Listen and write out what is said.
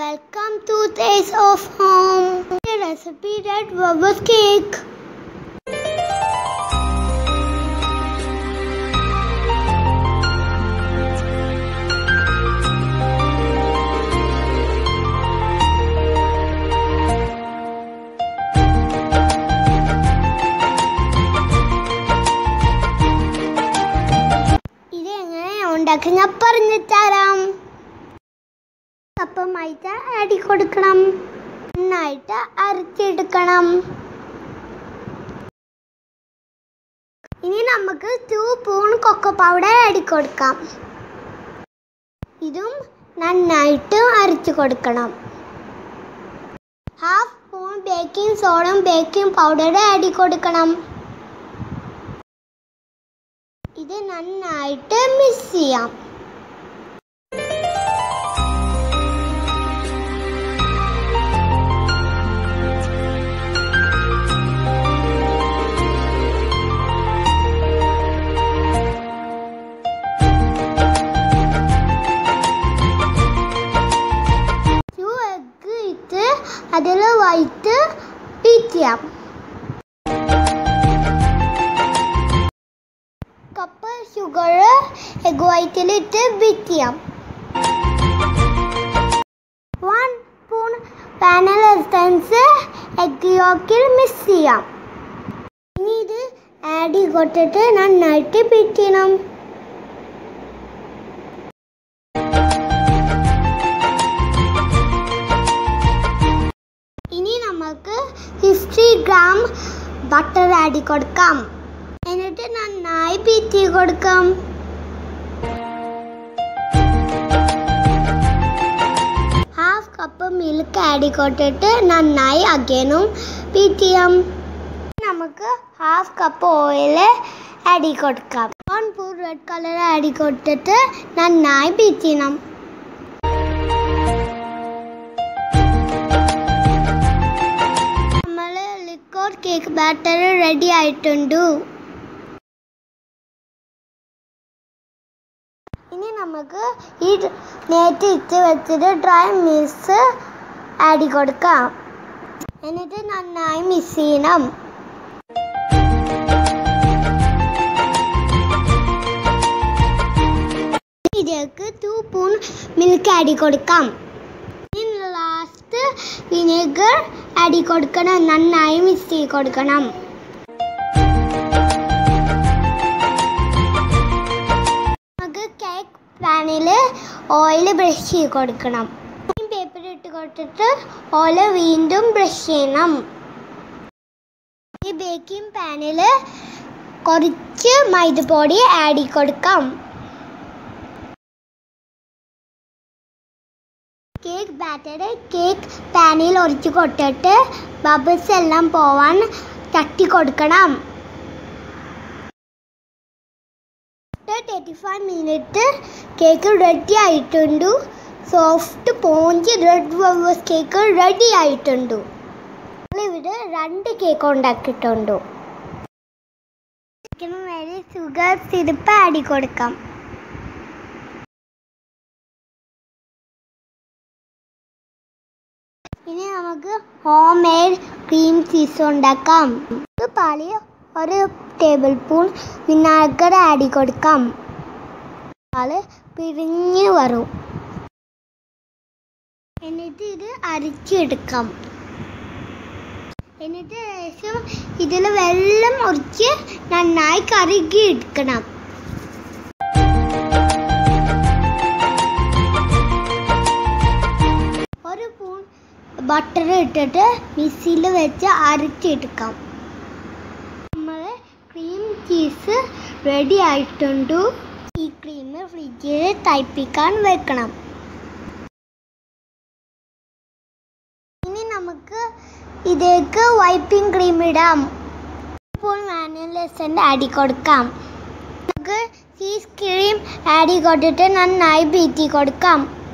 Welcome to Taste of Home. The recipe red velvet cake. ഇത് എങ്ങനെ ഉണ്ടാക്കി ഞാൻ പറഞ്ഞു തരാം അപ്പം മൈദ ആടി കൊടുക്കണം നന്നായിട്ട് അരച്ചെടുക്കണം ഇനി നമുക്ക് ടു സ്പൂൺ കൊക്കോ പൗഡർ ആടി കൊടുക്കാം ഇതും നന്നായിട്ട് അരച്ചു കൊടുക്കണം ഹാഫ് സ്പൂൺ ബേക്കിംഗ് സോഡയും ബേക്കിംഗ് പൗഡറും ആടി കൊടുക്കണം ഇത് നന്നായിട്ട് മിക്സ് ചെയ്യാം ടു എഗ് ഇട്ട് അതിൽ വൈറ്റ് ബീറ്റ് ചെയ്യാം കപ്പ് ഷുഗർ എഗ് വൈറ്റിലിട്ട് ബീറ്റ് ചെയ്യാം വൺ സ്പൂൺ പാനൽ എസൻസ് എഗ് യോക്കിൽ മിക്സ് ചെയ്യാം ഇനി ഇത് ആഡ് ചെയ്തിട്ട് നന്നായിട്ട് ബീറ്റ് ചെയ്യണം ഇനി നമുക്ക് ഫിഫ്റ്റി ഗ്രാം ബട്ടർ ആഡ് കൊടുക്കാം എന്നിട്ട് നന്നായി ബീറ്റ് ചെയ്ത് കൊടുക്കാം ഹാഫ് കപ്പ് മിൽക്ക് ആഡ് കൊടുത്തിട്ട് നന്നായി അഗൈനും ബീറ്റ് ചെയ്യാം നമുക്ക് ഹാഫ് കപ്പ് ഓയിൽ ആഡ് കൊടുക്കാം one spoon red colour add കൊടുത്തിട്ട് നന്നായി ബീറ്റ് ചെയ്യണം നമ്മൾ ലിക്വർ കേക്ക് ബാറ്റർ റെഡി ആയിട്ടുണ്ട് ഇനി നമുക്ക് ഈ നേറ്റ് ഇട്ട് വെച്ചിട്ട് ഡ്രൈ മിക്സ് ആഡ് കൊടുക്കാം എന്നിട്ട് നന്നായി മിക്സ് ചെയ്യണം ഇതിലേക്ക് ടു സ്പൂൺ മിൽക്ക് ആഡ് കൊടുക്കാം ഇനി ലാസ്റ്റ് വിനെഗർ ആഡ് കൊടുക്കണം നന്നായി മിക്സ് ചെയ്ത് കൊടുക്കണം നമുക്ക് കേക്ക് പാനിൽ ഓയിൽ ബ്രഷ് ചെയ്ത് കൊടുക്കണം പേപ്പർ ഇട്ട് കൊടുത്തിട്ട് ഓയിൽ വീണ്ടും ബ്രഷ് ചെയ്യണം ഈ ബേക്കിംഗ് പാനിൽ കുറച്ച് മൈദപ്പൊടി ആഡ് ചെയ്ത് കൊടുക്കാം കേക്ക് ബാറ്റർ കേക്ക് പാനിൽ ഒഴിച്ച് കൊട്ടിട്ട് ബബിൾസ് എല്ലാം പോവാൻ തട്ടി കൊടുക്കണം thirty five minute cake ready ആയിട്ടുണ്ട് soft sponge red velvet cake ready ആയിട്ടുണ്ട് ഇവിടെ രണ്ട് കേക്ക് ഉണ്ടാക്കിയിട്ടുണ്ട് വേറെ ഷുഗർ സിരപ്പ് ആടി കൊടുക്കാം ഇനി നമുക്ക് ഹോം മെയ്ഡ് ക്രീം ചീസ് ഉണ്ടാക്കാം ഒരു പാലിൽ ഒരു ടേബിൾ സ്പൂൺ വിനാഗർ ആഡ് കൊടുക്കാം പാല് പിരിഞ്ഞ് വരും എന്നിട്ട് ഇത് അരച്ചെടുക്കാം എന്നിട്ട് ശേഷം ഇതിൽ വെള്ളം ഒഴിച്ച് നന്നായി കറുകി എടുക്കണം ഒരു സ്പൂൺ ബട്ടർ ഇട്ടിട്ട് മിക്സിയിൽ വെച്ച് അരച്ചെടുക്കാം നമ്മൾ ക്രീം ചീസ് റെഡി ആയിട്ടുണ്ട് ഈ ക്രീം ഫ്രിഡ്ജിൽ തയ്പ്പിക്കാൻ വെക്കണം ഇനി നമുക്ക് ഇതിലേക്ക് വൈപ്പിംഗ് ക്രീം ഇടാം ഇപ്പോൾ വാനില എസൻസ് ആഡ് കൊടുക്കാം നമുക്ക് ചീസ് ക്രീം ആഡ് കൊടുത്തിട്ട് നന്നായി ബീറ്റി കൊടുക്കാം